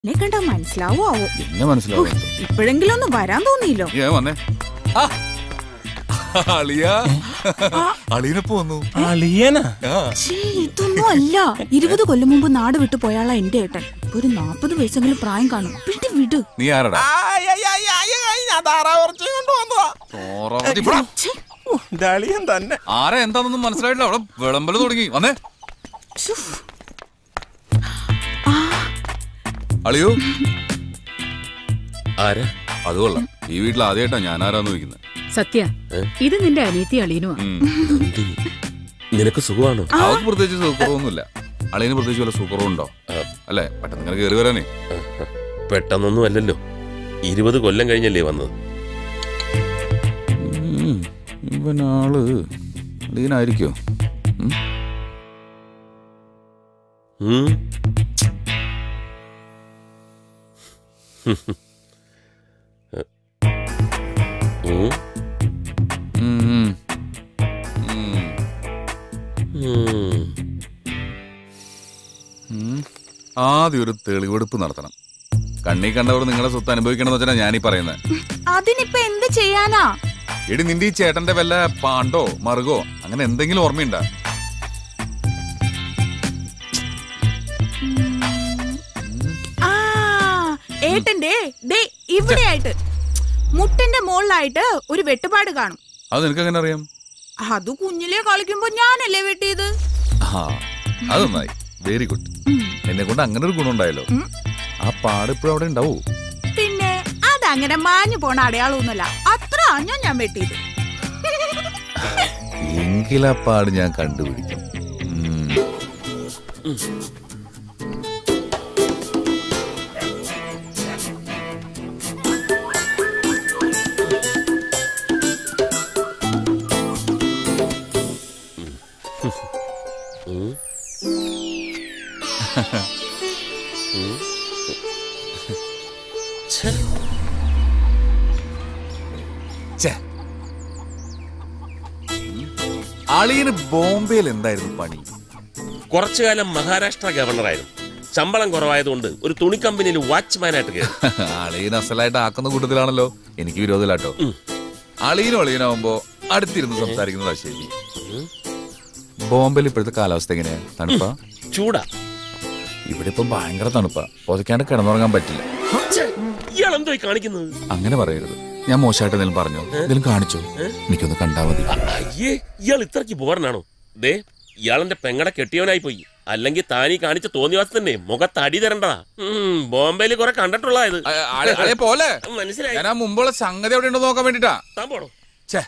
എന്നെ കണ്ടാ മനസ്സിലാവോ ആവോ പിന്നെ മനസ്സിലാവും ഇപ്പോഴെങ്കിലും ഒന്ന് വരാൻ തോന്നിയില്ലോ ഏ വന്നേ ആ. അളിയ അളിയനപ്പോ വന്നു അളിയനാ ആ. ഛേ, ഇതൊന്നും അല്ല ഇരുപത് കൊല്ലം മുമ്പ് നാട് വിട്ടു പോയാളാ എന്റെ ഏട്ടൻ ഒരു നാപ്പത് വയസ്സെങ്കിലും പ്രായം കാണും വിട് വിട് നീ ആരടാ ഞാൻ താറാവർച്ചി കൊണ്ടുവന്നതാ ചോറാവതി ഇവിടെ. ഛേ, ഓ, ഇത് അളിയൻ തന്നെ ആരാ എന്താണെന്നൊന്നും മനസ്സിലായിട്ടില്ല അവിടെ വിളമ്പല് തുടങ്ങി വന്നേ ശ്ശോ. അളിയോ ആരാ അത് കൊള്ളാം ഈ വീട്ടിൽ ആദ്യമായിട്ടാ ഞാൻ ആരാന്ന് ചോദിക്കുന്നത് സത്യ ഇത് നിന്റെ അനിയത്തി അളീനുവാ നന്ദിനി നിനക്ക് സുഖമാണോ അവർക്ക് പ്രത്യേകിച്ച് സുഖറവൊന്നുമില്ല അളിയന് പ്രത്യേകിച്ച് വല്ല സുഖറവുണ്ടോ അല്ലേ പെട്ടെന്ന് ഇങ്ങനെ കയറി വരാനേ പെട്ടെന്നൊന്നും അല്ലല്ലോ ഇരുപത് കൊല്ലം കഴിഞ്ഞല്ലേ വന്നത് ഉം, ഇവനാള് അളിയനായിരിക്കോ ഉം? ഉം. ഉം. ഉം, ഉം. ഉം. ഉം. ഉം. ആദ്യം ഒരു തെളിവെടുപ്പ് നടത്തണം കണ്ണി കണ്ടവർ നിങ്ങളുടെ സ്വത്ത് അനുഭവിക്കണമെന്ന് വെച്ചാൽ ഞാനീ പറയുന്നത് അതിനിപ്പോ എന്ത് ചെയ്യാനാ എടി നിന്റെ ഈ ചേട്ടന്റെ വല്ല പാണ്ടോ മറുകോ അങ്ങനെ എന്തെങ്കിലും ഓർമ്മയുണ്ടാ ആ ഏട്ടന്റെ ദേ ഇവിടെയായിട്ട് മുട്ടിന്റെ മുകളിലായിട്ട് ഒരു വെട്ടുപാട് കാണും അത് നിനക്ക് എങ്ങനെ അറിയാം അത് കുഞ്ഞിലെ കളിക്കുമ്പോ ഞാനല്ലേ വെട്ടിയത് ആ അത് നന്നായി വെരി ഗുഡ് എന്നെ കൊണ്ട് അങ്ങനെ ഒരു ഗുണം ഉണ്ടായല്ലോ ഉം. ആ പാട് ഇപ്പോഴും അവിടെ ഉണ്ടാവൂ പിന്നെ അതങ്ങനെ മാഞ്ഞു പോണ അടയാളമൊന്നുമല്ല അത്ര ആഞ്ഞോ ഞാൻ വെട്ടിയത് എങ്കിലാ പാട് ഞാൻ കണ്ടുപിടിക്കും ഉം. ഉം. ഉം. ഛെ, ഛെ. അളിയന് ബോംബെയിൽ എന്തായിരുന്നു പണി കുറച്ചു കാലം മഹാരാഷ്ട്ര ഗവർണറായിരുന്നു ശമ്പളം കുറവായതുകൊണ്ട് ഒരു തുണി കമ്പനിയിൽ വാച്ച്മാനായിട്ട് കയറി അളിയൻ അസലായിട്ട് ആക്കുന്ന കൂട്ടത്തിലാണല്ലോ എനിക്ക് വിരോധമില്ലാട്ടോ ഉം. അളിയനും അളിയനാവുമ്പോ അടുത്തിരുന്ന് സംസാരിക്കുന്നതാ ശരി ബോംബെയിൽ ഇപ്പോഴത്തെ കാലാവസ്ഥ എങ്ങനെയാ തണുപ്പാ ചൂടാ ഇവിടെ ഇപ്പൊ ഭയങ്കര തണുപ്പാ പൊതയ്ക്കാണ്ട് കിടന്നുറങ്ങാൻ പറ്റില്ല ഛെ, ഇയാൾ എന്തോ ഈ കാണിക്കുന്നത് അങ്ങനെ പറയരുത് ഞാൻ മോശമായിട്ട് എന്തെങ്കിലും പറഞ്ഞോ എന്തെങ്കിലും കാണിച്ചോ എനിക്കൊന്ന് കണ്ടാ മതി അ- അയ്യേ ഇയാൾ ഇത്രക്ക് ബോറനാണോ ദേ ഇയാളെന്റെ പെങ്ങടെ കെട്ടിയവനായി പോയി അല്ലെങ്കിൽ താനീ കാണിച്ച തോന്നിവാസം തന്നെ മുഖത്ത് അടി തരണ്ടതാ ഉം, ബോംബെയിൽ കുറെ കണ്ടിട്ടുള്ളതായത് അ- അളി- അളിയെ പോലെ മനസ്സിലായി ഞാൻ ആ മുമ്പുള്ള സംഗതി അവിടെ ഉണ്ടോ നോക്കാൻ വേണ്ടിട്ടാ താൻ പോടോ ഛേ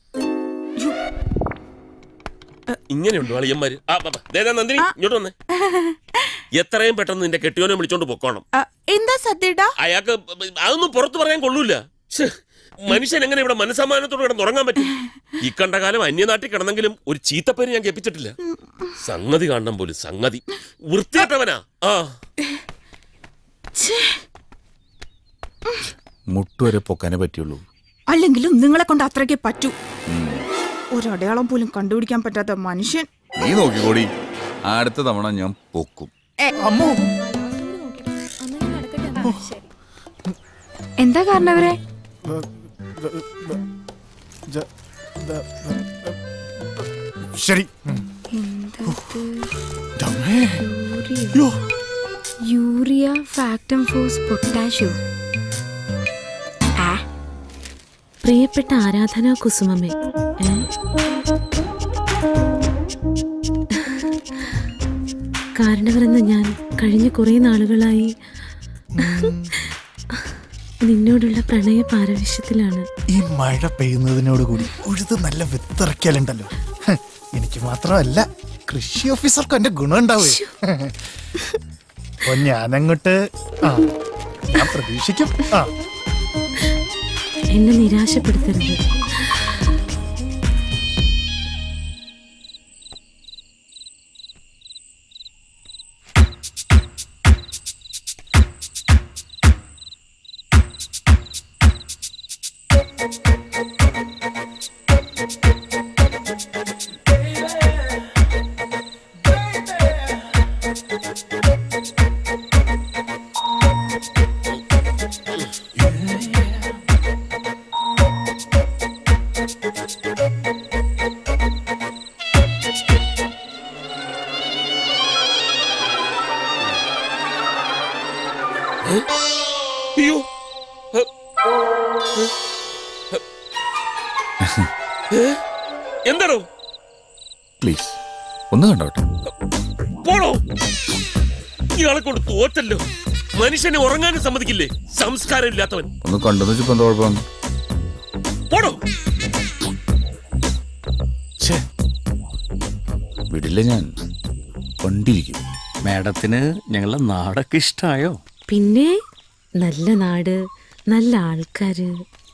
ഇങ്ങനെയുണ്ടോ അളിയന്മാര് ആ, ബാ, ബാ. ദേ, ദേ, നന്ദിനി ഇങ്ങോട്ട് വന്നേ എത്രയും പെട്ടെന്ന് നിന്റെ കെട്ടിയോനെ വിളിച്ചോണ്ട് പൊക്കോണം ആ, എന്താ സത്യേട്ടാ അയാൾക്ക് അതൊന്നും പുറത്തു പറയാൻ കൊള്ളൂല ശ്ശെ, മനുഷ്യൻ എങ്ങനെ ഇവിടെ മനസമാനത്തോട് കിടന്ന് ഉറങ്ങാൻ പറ്റും ഈ കണ്ട കാലം അന്യനാട്ടിൽ കിടന്നെങ്കിലും ഒരു ചീത്തപ്പേര് ഞാൻ കേൾപ്പിച്ചിട്ടില്ല സംഗതി കാണണം പോലും സംഗതി വൃത്തിയായിട്ടവനാ ആ മുട്ടുവരെ പൊക്കാനേ പറ്റുള്ളൂ അല്ലെങ്കിലും നിങ്ങളെ കൊണ്ട് അത്രയ്ക്ക് പറ്റൂ ഒരടയാളം പോലും കണ്ടുപിടിക്കാൻ പറ്റാത്ത മനുഷ്യൻ നീ നോക്കിക്കോടി അടുത്ത തവണ ഞാൻ പൊക്കും അമ്മോ എന്താ കാരണവരെ ജ- ദ- ശരി ഉം. ദമ്മേ. യ്യോ. യൂറിയ ഫാക്ടം ഫോസ് പൊട്ടാഷ്യോ പ്രിയപ്പെട്ട ആരാധനാ കുസുമമേ ഏ? കാരണവരെന്ന് ഞാൻ കഴിഞ്ഞ കുറെ നാളുകളായി നിന്നോടുള്ള പ്രണയ പാരവശ്യത്തിലാണ് ഈ മഴ പെയ്യുന്നതിനോട് കൂടി ഉഴുത് നല്ല വിത്തിറക്കിയാലുണ്ടല്ലോ ഹ്, എനിക്ക് മാത്രമല്ല കൃഷി ഓഫീസർക്കും എന്റെ ഗുണം ഉണ്ടാവേ അപ്പൊ ഞാനങ്ങോട്ട് ആ ഞാൻ പ്രതീക്ഷിക്കും ആ എന്നെ നിരാശപ്പെടുത്തരുത് അയ്യോ ഹ. ഏ? എന്താണോ പ്ലീസ് ഒന്ന് കണ്ടോട്ടെ പോണോ ഇയാളെ കൊണ്ട് തോറ്റല്ലോ മനുഷ്യനെ ഉറങ്ങാനും സമ്മതിക്കില്ലേ സംസ്കാരം ഇല്ലാത്തവൻ ഒന്ന് കണ്ടെന്ന് വെച്ചപ്പോ എന്താ കുഴപ്പം പോണോ ഛേ. വിടില്ല ഞാൻ കണ്ടിരിക്കും മാഡത്തിന് ഞങ്ങളുടെ നാടൊക്കെ ഇഷ്ടായോ പിന്നെ നല്ല നാട് നല്ല ആൾക്കാര്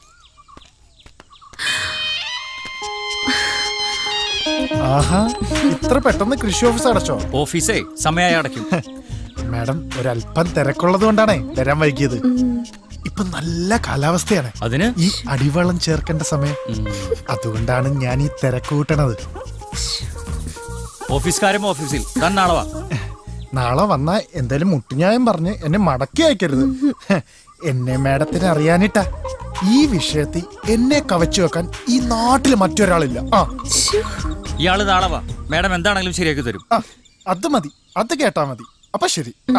ആഹാ ഇത്ര പെട്ടെന്ന് കൃഷി ഓഫീസ് അടച്ചോ ഓഫീസേ സമയമായി അടയ്ക്കും മാഡം ഒരല്പം തിരക്കുള്ളത് കൊണ്ടാണേ വരാൻ വൈകിയത് ഇപ്പൊ നല്ല കാലാവസ്ഥയാണ് അതിന് ഈ അടിവെള്ളം ചേർക്കേണ്ട സമയം അതുകൊണ്ടാണ് ഞാൻ ഈ തിരക്ക് കൂട്ടണത് ഓഫീസുകാരും ഓഫീസിൽ താൻ നാളെ വാ നാളെ വന്ന എന്തേലും മുട്ടുഞ്ഞായം പറഞ്ഞ് എന്നെ മടക്കി അയക്കരുത് എന്നെ മാഡത്തിന് അറിയാനിട്ടാ ഈ വിഷയത്തിൽ എന്നെ കവച്ചു വെക്കാൻ ഈ നാട്ടിൽ മറ്റൊരാളില്ല ആ ഇയാള് നാളെ വാ മാഡം എന്താണെങ്കിലും ശരിയാക്കി തരും ആ അത് മതി അത് കേട്ടാ മതി അപ്പൊ ശരി ആ.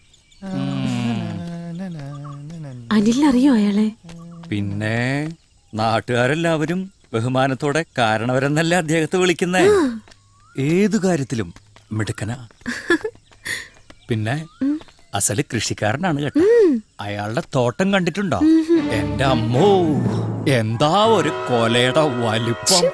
അനിൽ അറിയോ അയാളെ പിന്നെ നാട്ടുകാരെല്ലാവരും ബഹുമാനത്തോടെ കാരണവരെന്നല്ല അദ്ദേഹത്തെ വിളിക്കുന്നേ ഏതു കാര്യത്തിലും മിടുക്കനാ പിന്നെ അസല് കൃഷിക്കാരനാണ് കേട്ടോ അയാളുടെ തോട്ടം കണ്ടിട്ടുണ്ടോ എന്റെ അമ്മോ എന്താ ഒരു കൊലയുടെ വലിപ്പം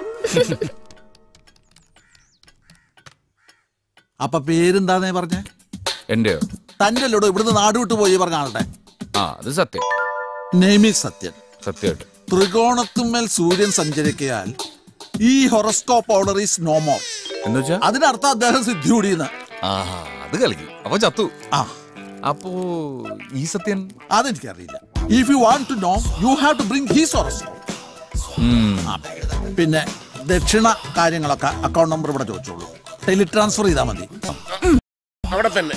അപ്പൊ പേരെന്താന്നേ പറഞ്ഞേ എന്റെയോ തന്റെ അല്ലോടോ ഇവിടുന്ന് നാട് വിട്ടു പോയി പറഞ്ഞാട്ടെ ആ അത് സത്യം നെയ്മി സത്യൻ സത്യമായിട്ട് ത്രികോണത്തുമ്മേൽ സൂര്യൻ സഞ്ചരിക്കയാൽ ഈ horoscope order is no more എന്ന് വെച്ചാ അതിനർത്ഥം അദ്ദേഹം സിദ്ധി കൂടിയെന്ന് ആഹാ അത് കളിക്കും അപ്പൊ ചത്തു ആ അപ്പോ ഈ സത്യൻ അതെനിക്കറിയില്ല if you want to know you have to bring his horoscope ഉം. പിന്നെ ദക്ഷിണ കാര്യങ്ങളൊക്കെ അക്കൗണ്ട് നമ്പർ ഇവിടെ ചോദിച്ചോളൂ ടെലി ട്രാൻസ്ഫർ ചെയ്താൽ മതി അവിടെ തന്നെ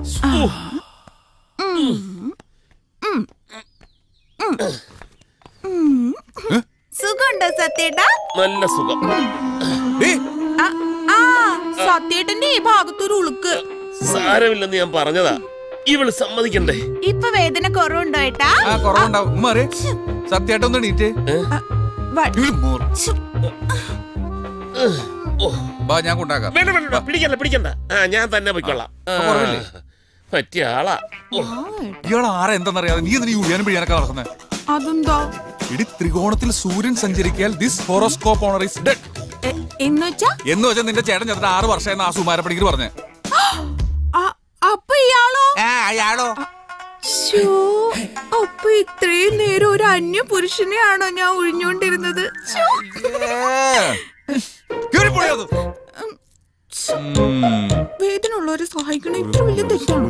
സുഖമുണ്ടോ സത്യേട്ടാ നല്ല സുഖം ഡേയ്, ആ, ആ സത്യേട്ടന്റെ ഈ ഭാഗത്തൊരു ഉളുക്ക് സാരമില്ലെന്ന് ഞാൻ പറഞ്ഞതാ ഇവള് സമ്മതിക്കണ്ടേ ഇപ്പൊ വേദന കുറവുണ്ടോ ഏട്ടാ ആ കുറവുണ്ടാവും ഉമ്മ അറിയ സത്യമായിട്ടൊന്ന് എണീറ്റേ വ- ഇവള് മോർ. ഓ ബാ ഞാൻ കൊണ്ടാക്കാം വേണ്ട വേണ്ട വേണ്ട, പിടിക്കണ്ട പിടിക്കണ്ട ആ ഞാൻ തന്നെ പൊയ്ക്കൊള്ളാം ആ, കുറവില്ലേ? പറ്റിയ ആളാ ഓ ഇയാളെ ആരെ എന്താണെന്നറിയാതെ നീ എന്തിനീ ഉഴിയാനും പിഴിയാനൊക്കെ നടക്കുന്നത് അതെന്താ ഇടി ത്രികോണത്തിൽ സൂര്യൻ സഞ്ചരിക്കാൻ this horoscope owner is dead എ- എന്നുവെച്ചാ എന്ന് വെച്ചാൽ നിന്റെ ചേട്ടൻ ചെന്നിട്ട് ആറ് വർഷം ആ സുമാര പണിക്കർ പറഞ്ഞേ ആ, അപ്പൊ ഇയാളോ അയാളോ ശ്ശോ, അപ്പൊ ഇത്രയും നേരം ഒരു അന്യ പുരുഷനെയാണോ ഞാൻ ഒഴിഞ്ഞോണ്ടിരുന്നത് ശ്ശോ. വേദന ഉള്ളവരെ സഹായിക്കണ ഇത്ര വലിയ തെറ്റാണോ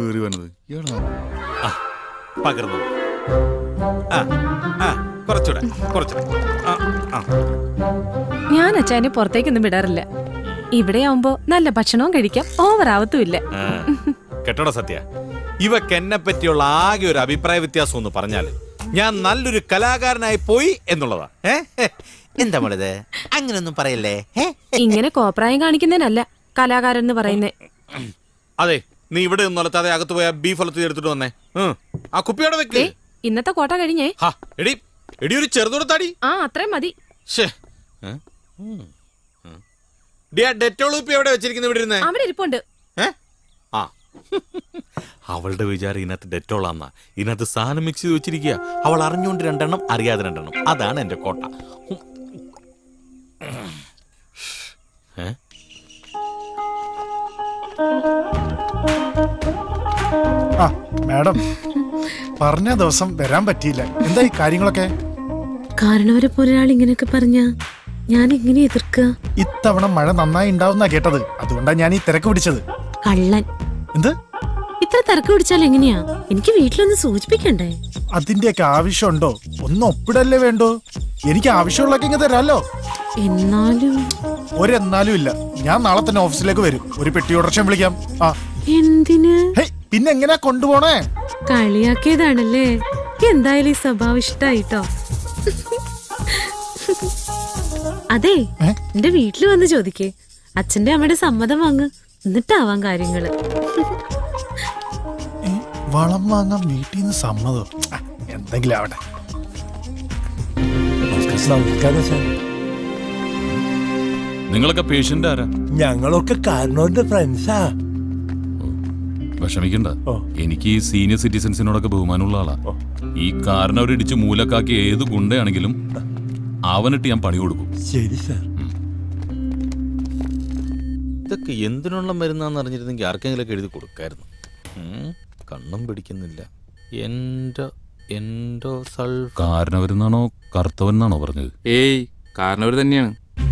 പകർന്നു ആ ആ കുറച്ചുകൂടെ കുറച്ചുകൂടെ ആ ആ ഞാൻ അച്ഛനെ പുറത്തേക്കൊന്നും വിടാറില്ല ഇവിടെ ആവുമ്പോ നല്ല ഭക്ഷണവും കഴിക്കാം ഓവർ ആവത്തുമില്ല ആ. കേട്ടോടാ സത്യ ഇവക്ക് എന്നെ പറ്റിയുള്ള ആകെ ഒരു അഭിപ്രായ വ്യത്യാസം എന്ന് പറഞ്ഞാൽ ഞാൻ നല്ലൊരു കലാകാരനായി പോയി എന്നുള്ളതാ ഏ? എന്താ മോളത് അങ്ങനൊന്നും പറയല്ലേ ഏ? ഇങ്ങനെ കോപ്രായം കാണിക്കുന്നതിനല്ല കലാകാരൻ എന്ന് പറയുന്നേ അതെ നീ ഇവിടെ നിന്നൊലത്ത് അതെ അകത്ത് പോയ ബീഫ് ഒലത്തി എടുത്തിട്ട് വന്നേ ഉം. ആ കുപ്പിയോടെ വെക്ക് ദേ, ഇന്നത്തെ കോട്ട കഴിഞ്ഞേ ഹാ എടി എടി ഒരു ചെറുതുടത്താടി ആ അത്രയും മതി ശ്ശേ. ഏ? ഉം. ഉം. ഡി, ആ ഡെറ്റോൾ കുപ്പി എവിടെ വെച്ചിരിക്കുന്നത് ഇവിടെ ഇരുന്നേ അവിടെ ഇരിപ്പുണ്ട് ഏ? ആ അവളുടെ വിചാരം ഇതിനകത്ത് ഡെറ്റോളാന്നാ ഇതിനകത്ത് സാധനം മിക്സ് ചെയ്ത് വെച്ചിരിക്കുക അവൾ അറിഞ്ഞുകൊണ്ട് രണ്ടെണ്ണം അറിയാതെ രണ്ടെണ്ണം അതാണ് എന്റെ കോട്ട ഉം. ഏ? ആ മാഡം പറഞ്ഞ ദിവസം വരാൻ പറ്റിയില്ല എന്താ ഈ കാര്യങ്ങളൊക്കെ കാരണവരെ പോലെ ഒരാൾ ഇങ്ങനെയൊക്കെ പറഞ്ഞ ഞാൻ എങ്ങനെ എതിർക്കുക ഇത്തവണ മഴ നന്നായി ഉണ്ടാവുന്ന കേട്ടത് അതുകൊണ്ടാണ് ഞാൻ ഈ തിരക്ക് പിടിച്ചത് കള്ളൻ എന്ത് ഇത്ര തിരക്ക് പിടിച്ചാൽ എങ്ങനെയാ എനിക്ക് വീട്ടിലൊന്ന് സൂചിപ്പിക്കണ്ടേ അതിന്റെയൊക്കെ ആവശ്യമുണ്ടോ ഒന്ന് ഒപ്പിടല്ലേ വേണ്ടോ എനിക്ക് ആവശ്യമുള്ളൊക്കെ ഇങ്ങ് തരാമല്ലോ എന്നാലും ഒരെന്നാലും ഇല്ല ഞാൻ നാളെ തന്നെ ഓഫീസിലേക്ക് വരും ഒരു പെട്ടി ഓർഡർഷൻ വിളിക്കാം ആ എന്തിന് ഹേയ് പിന്നെ എങ്ങനെയാ കൊണ്ടുപോണേ കളിയാക്കിയതാണല്ലേ എന്തായാലും ഈ സ്വഭാവം ഇഷ്ടായിട്ടോ അതെ ഏ? എന്റെ വീട്ടിൽ വന്ന് ചോദിക്കേ അച്ഛന്റെ അമ്മയുടെ സമ്മതം വാങ്ങ് എന്നിട്ടാവാൻ കാര്യങ്ങള് ഏ, വളം വാങ്ങാൻ വീട്ടിൽ നിന്ന് സമ്മതം ആ, എന്തെങ്കിലും ആവട്ടെ നമസ്കാരം സാർ നിങ്ങളൊക്കെ പേഷ്യന്റ് ആരാ ഞങ്ങളൊക്കെ കാരണവരുടെ ഫ്രണ്ട്സാ വിഷമിക്കണ്ട ഓ. എനിക്ക് ഈ സീനിയർ സിറ്റിസൺസിനോടൊക്കെ ബഹുമാനമുള്ള ആളാ ഈ കാരണവരിടിച്ച് മൂലക്കാക്കി ഏത് ഗുണ്ടയാണെങ്കിലും അവനിട്ട് ഞാൻ പണി കൊടുക്കും ശരി സാർ ഇതൊക്കെ എന്തിനുള്ള മരുന്നാന്ന് അറിഞ്ഞിരുന്നെങ്കിൽ ആർക്കെങ്കിലൊക്കെ എഴുതി കൊടുക്കായിരുന്നു ഉം, കണ്ണും പിടിക്കുന്നില്ല എൻഡോ എൻഡോ സൾ കാരണവരെന്നാണോ കറുത്തവനെന്നാണോ പറഞ്ഞത് ഏയ് കാരണവർ തന്നെയാണ്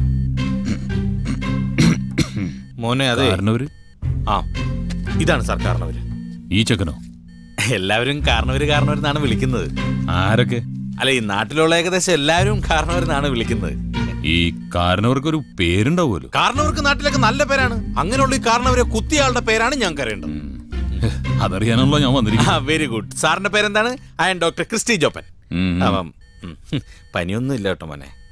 മോനെ അതെ കാരണവര് ആ ഇതാണ് സാർ കാരണവര് ഈ ചെക്കനോ എല്ലാവരും കാരണവര് കാരണവരെന്നാണ് വിളിക്കുന്നത് ആരൊക്കെ അല്ല ഈ നാട്ടിലുള്ള ഏകദേശം എല്ലാവരും കാരണവരെന്നാണ് വിളിക്കുന്നത് ഈ കാരണവർക്ക് ഒരു പേരുണ്ടാവുമല്ലോ കാരണവർക്ക് നാട്ടിലൊക്കെ നല്ല പേരാണ് അങ്ങനെയുള്ള ഈ കാരണവരെ കുത്തിയ ആളുടെ പേരാണ് ഞാൻ അറിയേണ്ടത് ഉം. അതറിയാനാണല്ലോ ഞാൻ ആ വന്നിരിക്കുന്നത് വെരി ഗുഡ് സാറിന്റെ പേരെന്താണ് I'm doctor Christy Joppen ഉം. അവൻ ഉം, പനിയൊന്നും ഇല്ല കേട്ടോ മോനെ